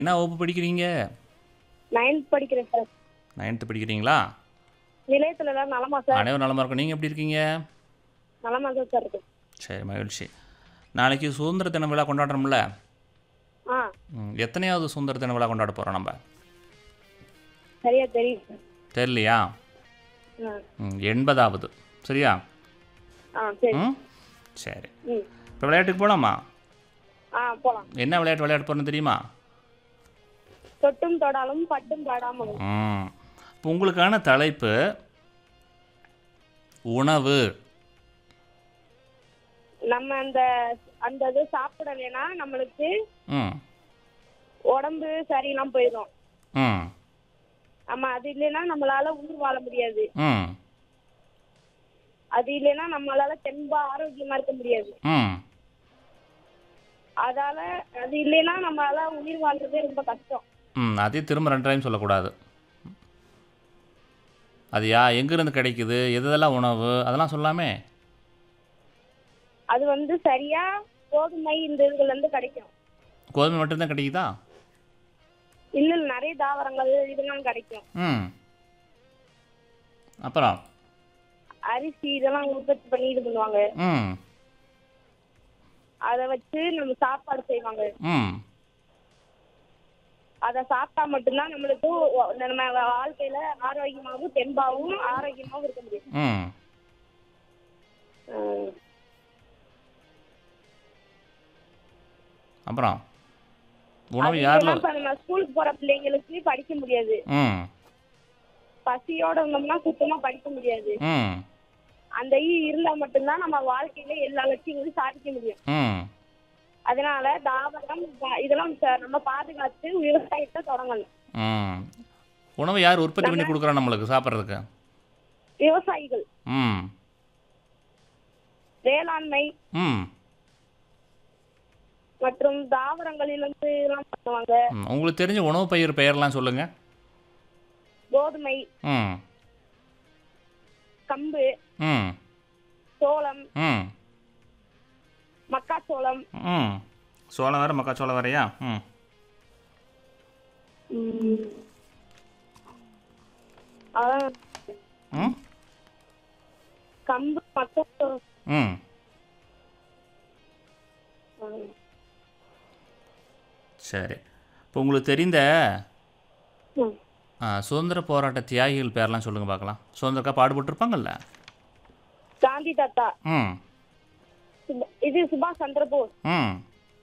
என்ன வகுப்பு படிக்கிறீங்க நைன்த் படிக்கிறேன் சார் நைன்த்து படிக்கிறீங்களா நிலையத்துல எல்லாம் நலமா சார் அனைவரும் நலமா இருக்கும் நீங்கள் எப்படி இருக்கீங்க நலமா தான் சார் இருக்கு சரி மகிழ்ச்சி நாளைக்கு சுதந்திர தின விழா கொண்டாடுறோம்ல ஆ ம், எத்தனையாவது சுதந்திர தின விழா கொண்டாட போகிறோம் நம்ம சரியா தெரியும் சார் தெரியலையா ஆ ம், எண்பதாவது சரியா ஆ சரி ம் சரி ம் இப்போ விளையாட்டுக்கு போகலாமா ஆ போலாம் என்ன விளையாட்டு விளையாட போகிறோன்னு தெரியுமா தொட்டும் தொடாலும் பட்டும் பாடாமலும் ம் இப்போ உங்களுக்கான தலைப்பு உணவு நம்ம அந்த அந்த இது சாப்பிடலைன்னா நம்மளுக்கு ம் உடம்பு சரியில்லாம போயிடும் ம் நம்ம அது இல்லைன்னா நம்மளால உயிர் வாழ முடியாது ம் அது இல்லைன்னா நம்மளால தெம்பா ஆரோக்கியமா இருக்க முடியாது ம் அதால அது இல்லைன்னா நம்மளால உயிர் வாழ்றதே ரொம்ப கஷ்டம் ம் அதையும் திரும்ப ரெண்டு டைம் சொல்லக்கூடாது அது யா எங்கேருந்து கிடைக்குது எது எதெல்லாம் உணவு அதெல்லாம் சொல்லாமே அது வந்து சரியா கோதுமை இந்த இதுல இருந்து கிடைக்கும் கோதுமை மட்டும்தான் கிடைக்குதா இல்ல இல்ல, நிறைய தாவரங்கள் இதெல்லாம் கிடைக்கும் ம் அப்புறம் அரிசி இதெல்லாம் உற்பத்தி பண்ணி இது பண்ணுவாங்க ம் அதை வச்சு நம்ம சாப்பாடு செய்வாங்க ம் அதை சாப்பிட்டா மட்டும்தான் நம்மளுக்கு ஒ- நம்ம வாழ்க்கையில ஆரோக்கியமாகவும் தெம்பாவும் ஆரோக்கியமாகவும் இருக்க முடியும் ம் உம். அப்புறம் உணவு அது யாரில் இல்லைன்னா இப்ப நம்ம ஸ்கூலுக்கு போற பிள்ளைங்களுக்கு படிக்க முடியாது ம் பசியோட இருந்தோம்னா சுத்தமா படிக்க முடியாது ம் அந்த ஈ இருந்தா மட்டும்தான் நம்ம வாழ்க்கையில எல்லா லட்சியங்களும் சாதிக்க முடியும் ம் அதனால தாவரம் ப- இதெல்லாம் ச- நம்ம பாதுகாத்து விவசாயத்தை தொடங்கணும் ம் உணவு யார் உற்பத்தி பண்ணி கொடுக்குறா நம்மளுக்கு சாப்பிட்றதுக்கு விவசாயிகள் ம் வேளாண்மை ம் மற்றும் தாவரங்களிலிருந்து எல்லாம் பண்ணுவாங்க ம். உங்களுக்கு தெரிஞ்ச உணவு பயிர் பெயர்லாம் சொல்லுங்கள் கோதுமை ம் கம்பு ம் சோளம் ம் மக்காச்சோளம் ம் சோளம் வேறு மக்காச்சோளம் வேறையா ம் அதான் ம் கம்பு மக்காச்சோளம் ம் ம். சரி இப்போ உங்களுக்கு தெரிந்த ம். ஆ, சுதந்திர போராட்ட தியாகிகள் பேர்லாம் சொல்லுங்கள் பார்க்கலாம் சுதந்திரக்கா பாடுபட்டிருப்பாங்கல்ல காந்தி தாத்தா ம் சுப- இது சுபாஷ் சந்திரபோஸ் ம்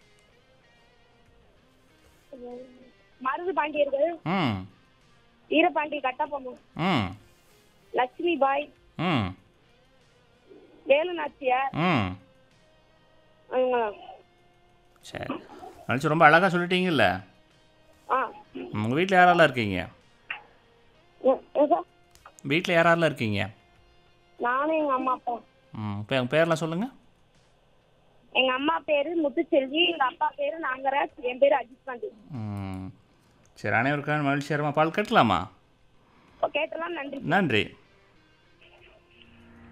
மருது பாண்டியர்கள் ம் வீரபாண்டி கட்டபொம்மன் ம் லட்சுமி பாய் ம் வேலு நாச்சியார் ம் அவங்க சரி நினச்சி ரொம்ப அழகாக சொல்லிட்டீங்கல்ல ஆ உங்கள் வீட்டில் யாரெல்லாம் இருக்கீங்க ம், ம் சார். வீட்டில் யாரெல்லாம் இருக்கீங்க நானும் எங்க அம்மா அப்பா ம் இப்போ எங்கள் பேர்லாம் சொல்லுங்கள் எங்க அம்மா பேரு முத்துச்செல்வி எங்க அப்பா பேரு நாகராஜ் என் பேரு அஜித் பாண்டி ம் சரி அனைவருக்கான மகிழ்ச்சிகரமாக பால் கட்டலாமா கேட்டலாம் நன்றி நன்றி